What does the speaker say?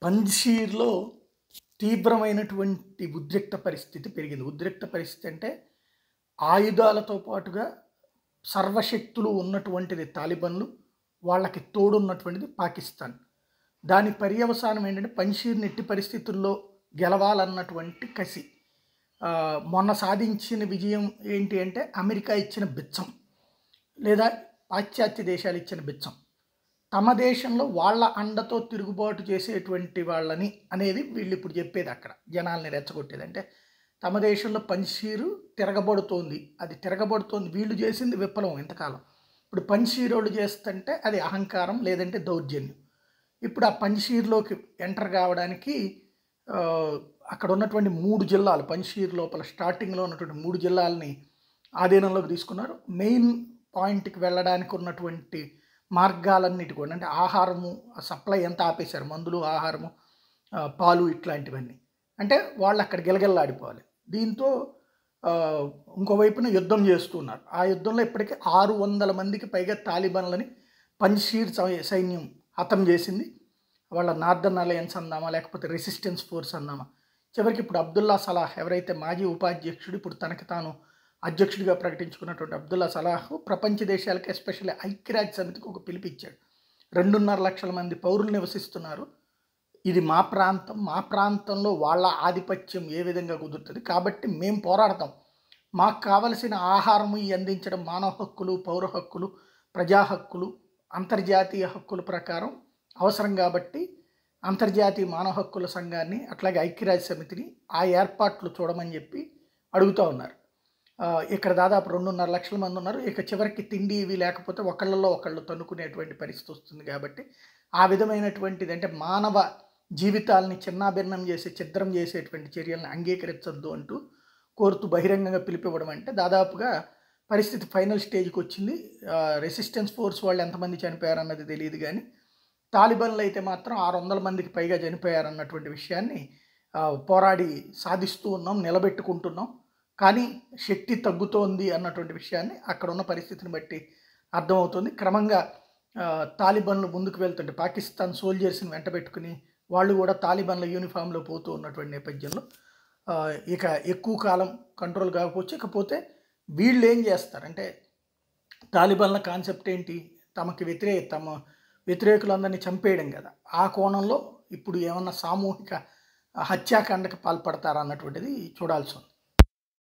పంజీర్లో తీవ్రమైనటువంటి ఉద్రిక్త పరిస్థితి పెరిగింది ఉద్రిక్త పరిస్థితి అంటే ఆయుధాలతో పాటుగా సర్వశక్తులు ఉన్నటువంటిది తాలిబన్లు వాళ్ళకి తోడున్నటువంటిది పాకిస్తాన్ దాని పర్యవసానం ఏంటంటే పంజీర్ నెట్టి పరిస్థితుల్లో గెలవాలన్నటువంటి కసి ఆ, మొన్న సాధించిన విజయం ఏంటి అంటే అమెరికా ఇచ్చిన బిచ్చం లేదా పాశ్చాత్య దేశాలు ఇచ్చిన బిచ్చం తమ దేశంలో వాళ్ళ అండతో తిరుగుబాటు చేసేటువంటి వాళ్ళని అనేది వీళ్ళు ఇప్పుడు చెప్పేది అక్కడ జనాల్ని రెచ్చగొట్టేది అంటే తమ దేశంలో పంచీరు తిరగబడుతోంది అది తిరగబడుతోంది వీళ్ళు చేసింది విప్లవం ఇంతకాలం ఇప్పుడు పంచీరోళ్ళు చేస్తుంటే అది అహంకారం లేదంటే దౌర్జన్యం ఇప్పుడు ఆ పంచీర్లోకి ఎంటర్ కావడానికి ఆ, అక్కడ ఉన్నటువంటి మూడు జిల్లాలు పంచీర్ లోపల స్టార్టింగ్లో ఉన్నటువంటి మూడు జిల్లాలని ఆధీనంలోకి తీసుకున్నారు మెయిన్ పాయింట్కి వెళ్ళడానికి ఉన్నటువంటి మార్గాలన్నిటి కూడా అంటే ఆహారము సప్లై ఎంత ఆపేశారు మందులు ఆహారము ఆ, పాలు ఇట్లాంటివన్నీ అంటే వాళ్ళు అక్కడ గిలగిల్లాడిపోవాలి దీంతో ఆ, ఇంకోవైపున యుద్ధం చేస్తున్నారు ఆ యుద్ధంలో ఇప్పటికీ ఆరు వందల మందికి పైగా తాలిబాన్లని పంచీర్ సై- సైన్యం హతం చేసింది వాళ్ళ నార్దర్న్ అలయన్స్ అందామా లేకపోతే రెసిస్టెన్స్ ఫోర్స్ అందామా చివరికి ఇప్పుడు అబ్దుల్లా సలాహ్ ఎవరైతే మాజీ ఉపాధ్యక్షుడు ఇప్పుడు తనకి తాను అధ్యక్షుడిగా ప్రకటించుకున్నటువంటి అబ్దుల్లా సలాహ్ ప్రపంచ దేశాలకి ఎస్పెషల్లీ ఐక్యరాజ్య సమితికి ఒక పిలిపిచ్చాడు రెండున్నర లక్షల మంది పౌరులు నివసిస్తున్నారు ఇది మా ప్రాంతం మా ప్రాంతంలో వాళ్ళ ఆధిపత్యం ఏ విధంగా కుదురుతుంది కాబట్టి మేము పోరాడతాం మాకు కావలసిన ఆహారము ఈ అందించడం మానవ హక్కులు పౌర హక్కులు ప్రజా హక్కులు అంతర్జాతీయ హక్కుల ప్రకారం అవసరం కాబట్టి అంతర్జాతీయ మానవ హక్కుల సంఘాన్ని అట్లాగే ఐక్యరాజ్య సమితిని ఆ ఏర్పాట్లు చూడమని చెప్పి అడుగుతూ ఉన్నారు ఆ, ఇక్కడ దాదాపు రెండున్నర లక్షల మంది ఉన్నారు ఇక చివరికి తిండి ఇవి లేకపోతే ఒకళ్ళలో ఒకళ్ళు తన్నుకునేటువంటి పరిస్థితి వస్తుంది కాబట్టి ఆ విధమైనటువంటిది అంటే మానవ జీవితాలని చిన్నాభిన్నం చేసే ఛిద్రం చేసేటువంటి చర్యలను అంగీకరించొద్దు అంటూ కోరుతూ బహిరంగంగా పిలిపివ్వడం అంటే దాదాపుగా పరిస్థితి ఫైనల్ స్టేజ్కి వచ్చింది రెసిస్టెన్స్ ఫోర్స్ వాళ్ళు ఎంతమంది చనిపోయారన్నది తెలియదు కానీ తాలిబాన్లు అయితే మాత్రం ఆరు వందల మందికి పైగా చనిపోయారన్నటువంటి విషయాన్ని ఆ, పోరాడి సాధిస్తూ ఉన్నాం నిలబెట్టుకుంటున్నాం కానీ శక్తి తగ్గుతోంది అన్నటువంటి విషయాన్ని అక్కడ ఉన్న పరిస్థితిని బట్టి అర్థమవుతుంది క్రమంగా ఆ, తాలిబాన్లు ముందుకు వెళ్తుంటే పాకిస్తాన్ సోల్జర్స్ని వెంట పెట్టుకుని వాళ్ళు కూడా తాలిబాన్ల యూనిఫామ్లో పోతూ ఉన్నటువంటి నేపథ్యంలో ఆ, ఇక ఎక్కువ కాలం కంట్రోల్ కాకపోవచ్చు ఇకపోతే వీళ్ళు ఏం చేస్తారంటే తాలిబాన్ల కాన్సెప్ట్ ఏంటి తమకి వ్యతిరేక తమ వ్యతిరేకులందరినీ చంపేయడం కదా ఆ కోణంలో ఇప్పుడు ఏమన్నా సామూహిక హత్యాకాండకి పాల్పడతారా అన్నటువంటిది చూడాల్సి ఉంది